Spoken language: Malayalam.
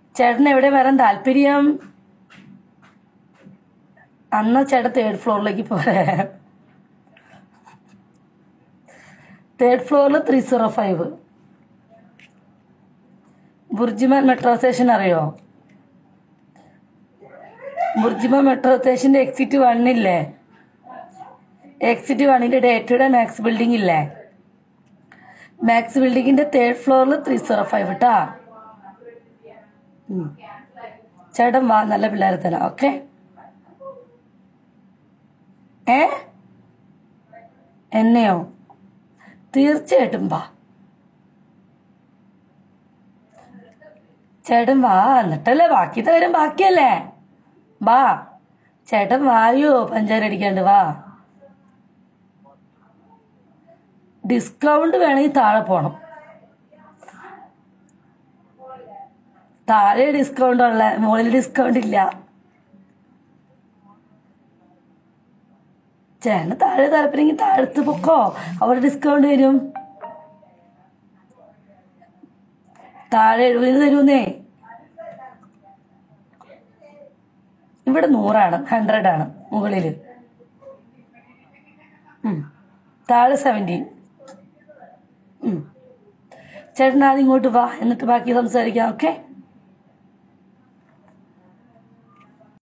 ചേട്ടൻ എവിടെ വരാൻ താല്പര്യം അന്ന് ചേട്ടൻ തേർഡ് ഫ്ലോറിലേക്ക് പോരെ തേർഡ് ഫ്ലോറിൽ three zero five Burjuman metro station അറിയോ ബുർജിമാൻ മെട്രോ സ്റ്റേഷന്റെ എക്സിറ്റ് വണ്ണില്ലേ എക്സിറ്റ് വണ്ണിന്റെ ഡേറ്റയുടെ മാക്സ് ബിൽഡിംഗ് ഇല്ലേ മാക്സ് ബിൽഡിങ്ങിന്റെ തേർഡ് ഫ്ലോറിൽ ത്രീ സീറോ ഫൈവ് കേട്ടാ ഉം. ചേട്ടൻ വാ നല്ല പിള്ളേരെ തരാം ഓക്കെ ഏ എന്നെയോ തീർച്ചയായിട്ടും വാ ചേട്ടൻ വാ എന്നിട്ടല്ലേ ബാക്കിത്തെ കാര്യം ബാക്കിയല്ലേ വാ ചേട്ടൻ വായോ പഞ്ചാര അടിക്കാണ്ട് വാ ഡിസ്കൗണ്ട് വേണമെങ്കിൽ താഴെ പോണം താഴെ ഡിസ്കൗണ്ട് ഉള്ള മുകളിൽ ഡിസ്കൗണ്ട് ഇല്ല ചേട്ടന് താഴെ താല്പര്യമെങ്കിൽ താഴത്ത് പൊക്കോ അവിടെ ഡിസ്കൗണ്ട് വരും താഴെ എഴുപതിന് തരുന്നേ ഇവിടെ നൂറാണ് ഹൺഡ്രഡ് ആണ് മുകളില് ഉം. താഴെ സെവൻറ്റീൻ ചേട്ടൻ ആദ്യം ഇങ്ങോട്ട് വാ എന്നിട്ട് ബാക്കി സംസാരിക്കാം ഓക്കെ